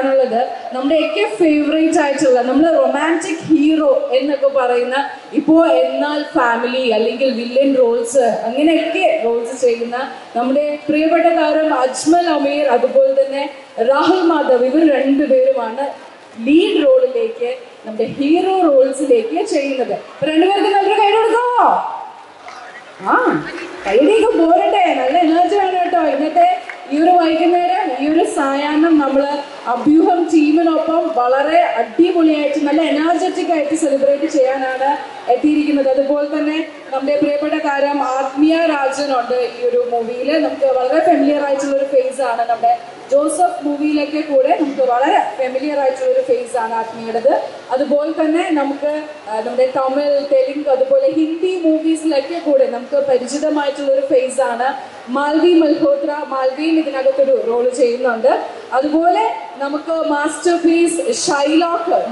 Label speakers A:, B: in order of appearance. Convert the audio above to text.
A: പറയാനുള്ളത് നമ്മുടെയൊക്കെ ഫേവറേറ്റ് ആയിട്ടുള്ള നമ്മൾ റൊമാൻറ്റിക് ഹീറോ എന്നൊക്കെ പറയുന്ന ഇപ്പോൾ എന്നാൽ ഫാമിലി അല്ലെങ്കിൽ വില്ലൻ റോൾസ് അങ്ങനെയൊക്കെ റോൾസ് ചെയ്യുന്ന നമ്മുടെ പ്രിയപ്പെട്ട താരം അജ്മൽ അമീർ അതുപോലെ തന്നെ രാഹുൽ മാധവ് ഇവർ രണ്ടുപേരുമാണ് ലീഡ് റോളിലേക്ക് നമ്മുടെ ഹീറോ റോൾസിലേക്ക് ചെയ്യുന്നത് അപ്പൊ രണ്ടുപേർക്ക് നല്ലൊരു കൈ കൊടുക്കാമോ ആ കൈഡിയൊക്കെ പോരട്ടെ നല്ല എനർജി വേണം കേട്ടോ ഇന്നത്തെ ഈ ഒരു വൈകുന്നേരം ഈ ഒരു സായാഹ്നം നമ്മൾ അഭ്യൂഹം ടീമിനൊപ്പം വളരെ അടിപൊളിയായിട്ട് നല്ല എനർജറ്റിക് ആയിട്ട് സെലിബ്രേറ്റ് ചെയ്യാനാണ് എത്തിയിരിക്കുന്നത് അതുപോലെ തന്നെ നമ്മുടെ പ്രിയപ്പെട്ട താരം ആത്മീയ രാജനുണ്ട് ഈ ഒരു മൂവിയിൽ നമുക്ക് വളരെ ഫെമിലിയർ ആയിട്ടുള്ള ഒരു ഫേസ് ആണ് നമ്മുടെ ജോസഫ് മൂവിയിലൊക്കെ കൂടെ നമുക്ക് വളരെ ഫെമിലിയർ ആയിട്ടുള്ള ഒരു ഫേസ് ആണ് ആത്മീയുടേത് അതുപോലെ തന്നെ നമുക്ക് ആ, നമ്മുടെ തമിഴ് തെലുങ്ക് അതുപോലെ ഹിന്ദി മൂവീസിലൊക്കെ കൂടെ നമുക്ക് പരിചിതമായിട്ടുള്ള ഒരു ഫേസ് ആണ് മാൽവി മൽഹോത്ര മാൽവിയും ഇതിനകത്തൊരു റോള് ചെയ്യുന്നുണ്ട് അതുപോലെ നമുക്ക് മാസ്റ്റർ പീസ് ഷൈലോക്ക്